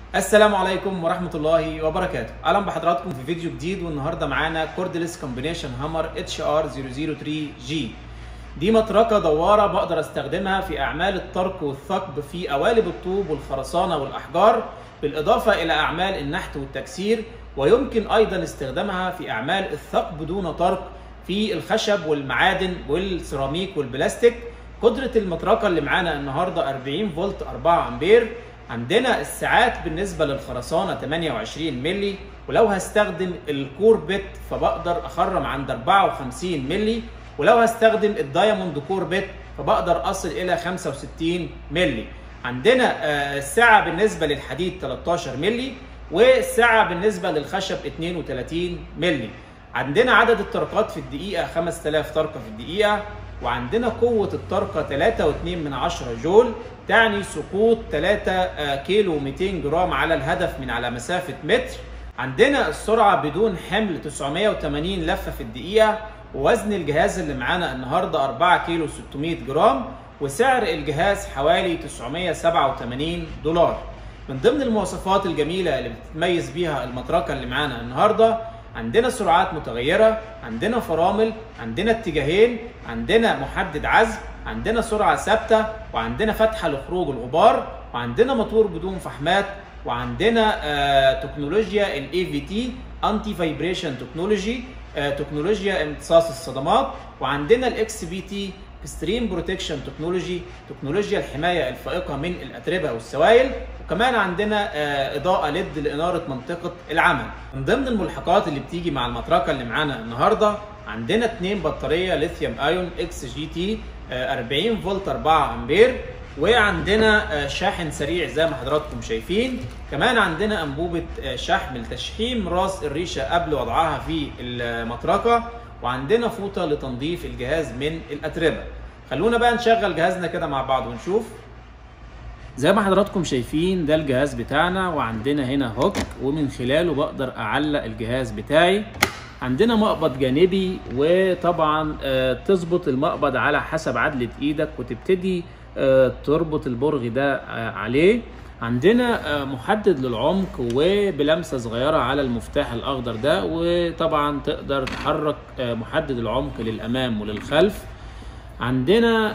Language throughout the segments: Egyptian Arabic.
السلام عليكم ورحمة الله وبركاته أهلا بحضراتكم في فيديو جديد والنهاردة معانا كوردلس كومبينيشن هامر اتش ار 003 جي دي مطرقة دوارة بقدر استخدمها في أعمال الطرق والثقب في قوالب الطوب والخرسانة والأحجار بالإضافة إلى أعمال النحت والتكسير ويمكن أيضا استخدامها في أعمال الثقب دون طرق في الخشب والمعادن والسيراميك والبلاستيك قدرة المطرقة اللي معانا النهاردة 40 فولت 4 أمبير عندنا الساعات بالنسبة للخرسانة 28 ملي ولو هستخدم الكور بت فبقدر أخرم عند 54 ملي ولو هستخدم الدايموند كور بت فبقدر أصل إلى 65 ملي عندنا الساعة بالنسبة للحديد 13 ملي والساعة بالنسبة للخشب 32 ملي عندنا عدد الطرقات في الدقيقة 5000 طرقة في الدقيقة وعندنا قوة الطرقة 3.2 من 10 جول تعني سقوط 3 كيلو 200 جرام على الهدف من على مسافة متر عندنا السرعة بدون حمل 980 لفة في الدقيقة ووزن الجهاز اللي معانا النهاردة 4 كيلو 600 جرام وسعر الجهاز حوالي 987 دولار من ضمن المواصفات الجميلة اللي بتتميز بيها المطرقة اللي معانا النهارده عندنا سرعات متغيرة عندنا فرامل عندنا اتجاهين عندنا محدد عزم عندنا سرعة ثابتة وعندنا فتحة لخروج الغبار وعندنا موتور بدون فحمات وعندنا آه تكنولوجيا الاي في تي انتي فايبريشن تكنولوجي آه تكنولوجيا امتصاص الصدمات وعندنا الاكس بي تي اكستريم بروتكشن تكنولوجي تكنولوجيا الحمايه الفائقه من الاتربه والسوائل وكمان عندنا آه اضاءه ليد لاناره منطقه العمل من ضمن الملحقات اللي بتيجي مع المطرقه اللي معانا النهارده عندنا اثنين بطاريه ليثيوم ايون اكس جي تي 40 فولت 4 امبير وعندنا شاحن سريع زي ما حضراتكم شايفين كمان عندنا انبوبه شحم لتشحيم راس الريشه قبل وضعها في المطرقه وعندنا فوطه لتنظيف الجهاز من الاتربه خلونا بقى نشغل جهازنا كده مع بعض ونشوف زي ما حضراتكم شايفين ده الجهاز بتاعنا وعندنا هنا هوك ومن خلاله بقدر اعلق الجهاز بتاعي عندنا مقبض جانبي وطبعا تظبط المقبض على حسب عدلة ايدك وتبتدي تربط البرغ ده عليه عندنا محدد للعمق وبلمسه صغيره على المفتاح الاخضر ده وطبعا تقدر تحرك محدد العمق للامام وللخلف عندنا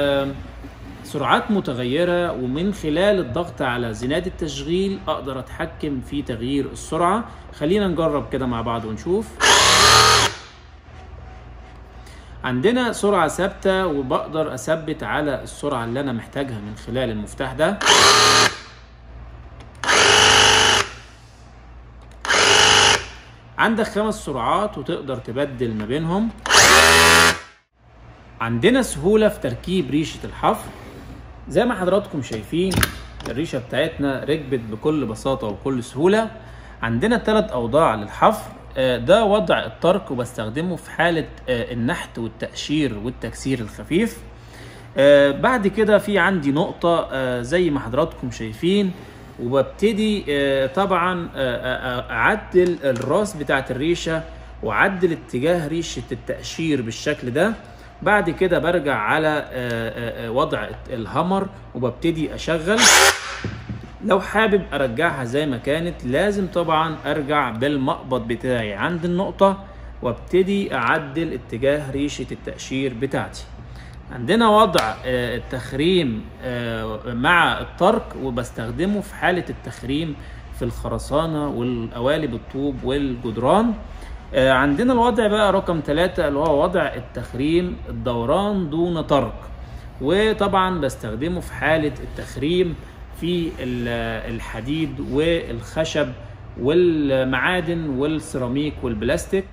سرعات متغيرة ومن خلال الضغط على زناد التشغيل أقدر أتحكم في تغيير السرعة خلينا نجرب كده مع بعض ونشوف عندنا سرعة ثابتة وبقدر أثبت على السرعة اللي أنا محتاجها من خلال المفتاح ده عندك خمس سرعات وتقدر تبدل ما بينهم عندنا سهولة في تركيب ريشة الحفر زي ما حضراتكم شايفين الريشة بتاعتنا ركبت بكل بساطة وكل سهولة عندنا ثلاث أوضاع للحفر ده وضع الطرق وبستخدمه في حالة النحت والتقشير والتكسير الخفيف بعد كده في عندي نقطة زي ما حضراتكم شايفين وببتدي طبعا أعدل الراس بتاعت الريشة وأعدل اتجاه ريشة التقشير بالشكل ده بعد كده برجع على وضع الهامر وببتدي اشغل لو حابب ارجعها زي ما كانت لازم طبعا ارجع بالمقبض بتاعي عند النقطة وابتدي اعدل اتجاه ريشة التقشير بتاعتي عندنا وضع التخريم مع الطرق وبستخدمه في حالة التخريم في الخرسانة والقوالب الطوب والجدران عندنا الوضع بقى رقم ثلاثة اللي هو وضع التخريم الدوران دون طرق وطبعا بستخدمه في حالة التخريم في الحديد والخشب والمعادن والسيراميك والبلاستيك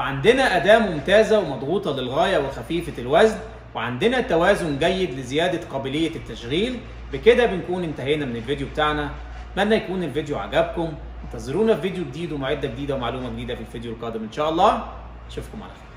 فعندنا اداه ممتازه ومضغوطه للغايه وخفيفه الوزن وعندنا توازن جيد لزياده قابليه التشغيل بكده بنكون انتهينا من الفيديو بتاعنا اتمنى يكون الفيديو عجبكم انتظرونا في فيديو جديد ومعده جديده ومعلومه جديده في الفيديو القادم ان شاء الله اشوفكم على خير